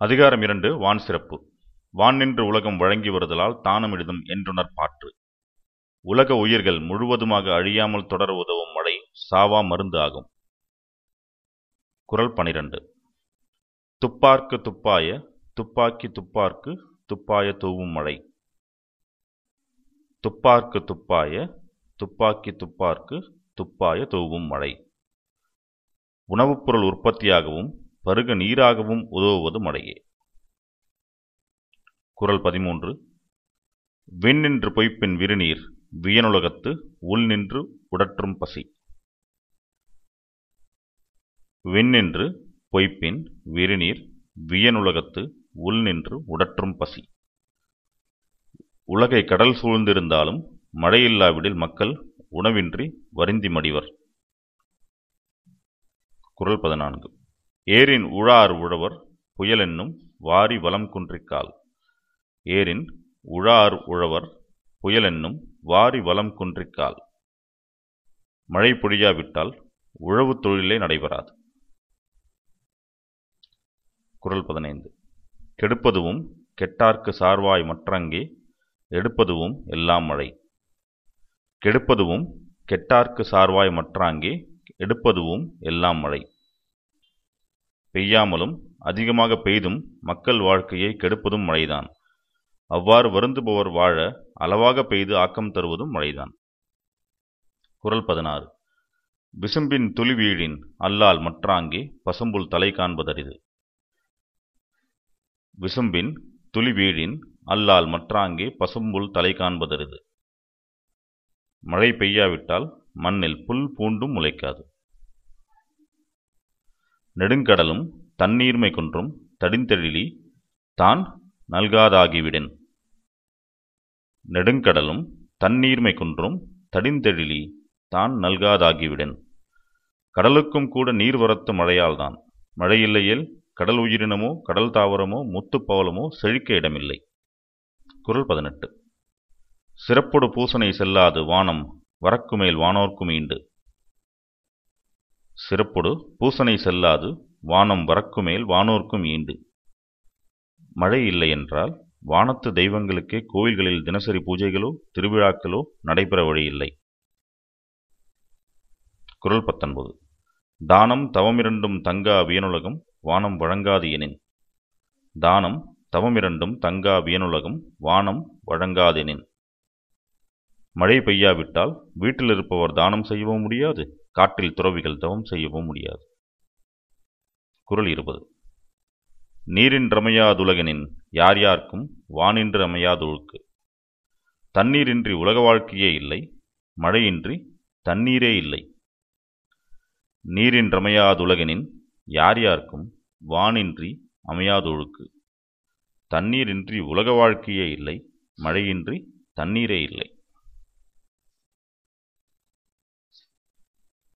அதிகாரம் இரண்டு வான் சிறப்பு வான் நின்று உலகம் வழங்கி வருதலால் தானமிடுதும் என்றுணர் பாற்று உலக உயிர்கள் முழுவதுமாக அழியாமல் தொடர உதவும் மழை சாவா மருந்து ஆகும் குரல் பனிரெண்டு துப்பார்க்கு துப்பாய துப்பாக்கி துப்பார்க்கு துப்பாய தூவும் மழை துப்பார்க்கு துப்பாய துப்பாக்கி துப்பார்க்கு துப்பாய தூவும் மழை உணவுப் பொருள் உற்பத்தியாகவும் பருக நீராகவும் உதவுவது மழையே குரல் பதிமூன்று விண்ணின்று பொய்ப்பின் விருநீர் வியனுலகத்து உள் நின்று உடற்றும் பசி விண்ணின்று பொய்ப்பின் விருநீர் வியனுலகத்து உள் நின்று உடற்றும் பசி உலகை கடல் சூழ்ந்திருந்தாலும் மழையில்லாவிடில் மக்கள் உணவின்றி வருந்தி மடிவர் குரல் பதினான்கு ஏரின் உழார் உழவர் புயலென்னும் வாரி வலம் குன்றிக்கால் ஏரின் உழார் உழவர் புயலென்னும் வாரி வலம் குன்றிக்கால் மழை பொழியாவிட்டால் உழவு தொழிலே நடைபெறாது குரல் பதினைந்து கெடுப்பதுவும் கெட்டார்க்கு சார்வாய் மற்றங்கே எடுப்பதுவும் எல்லாம் மழை கெடுப்பதுவும் கெட்டார்க்கு சார்வாய் மற்றாங்கே எடுப்பதுவும் எல்லாம் மழை பெய்யாமலும் அதிகமாக பெய்தும் மக்கள் வாழ்க்கையை கெடுப்பதும் மழைதான் அவ்வாறு வருந்துபவர் வாழ அளவாக பெய்து ஆக்கம் தருவதும் மழைதான் குரல் பதினாறு விசும்பின் துளி வீழின் அல்லால் மற்றாங்கே பசும்புல் தலை காண்பதரிது விசும்பின் துளி வீழின் அல்லால் மற்றாங்கே பசும்புல் தலை காண்பதரிது மழை பெய்யாவிட்டால் மண்ணில் புல் பூண்டும் முளைக்காது நெடுங்கடலும் தண்ணீர்மை குன்றும் தடிந்தெழிலி தான் நல்காதாகிவிடென் நெடுங்கடலும் தண்ணீர்மை குன்றும் தடிந்தெழிலி தான் நல்காதாகிவிடென் கடலுக்கும் கூட நீர் வரத்த மழையால்தான் மழையில்லையேல் கடல் உயிரினமோ கடல் தாவரமோ முத்துப்பவளமோ செழிக்க இடமில்லை குரல் பதினெட்டு சிறப்பொடு பூசனை செல்லாது வானம் வரக்குமேல் வானோர்க்கும் ஈண்டு சிறப்பொடு பூசனை செல்லாது வானம் வரக்குமேல் வானோர்க்கும் ஈண்டு மழை இல்லை என்றால் வானத்து தெய்வங்களுக்கே கோயில்களில் தினசரி பூஜைகளோ திருவிழாக்களோ நடைபெற வழியில்லை குரல் பத்தொன்பது தானம் தவமிரண்டும் தங்கா வியனுலகம் வானம் வழங்காது எனின் தானம் தவமிரண்டும் தங்கா வியனுலகம் வானம் வழங்காதெனின் மழை பெய்யாவிட்டால் வீட்டில் இருப்பவர் தானம் செய்யவும் முடியாது காட்டில் துறவிகள் தவம் செய்யவும் முடியாது குரல் இருபது நீரின்றமையாதுலகனின் யார் யார்க்கும் வானின்று அமையாதொழுக்கு தண்ணீரின்றி உலக வாழ்க்கையே இல்லை மழையின்றி தண்ணீரே இல்லை நீரின்றமையாதுலகனின் யார் யார்க்கும் வானின்றி அமையாதொழுக்கு தண்ணீரின்றி உலக வாழ்க்கையே இல்லை மழையின்றி தண்ணீரே இல்லை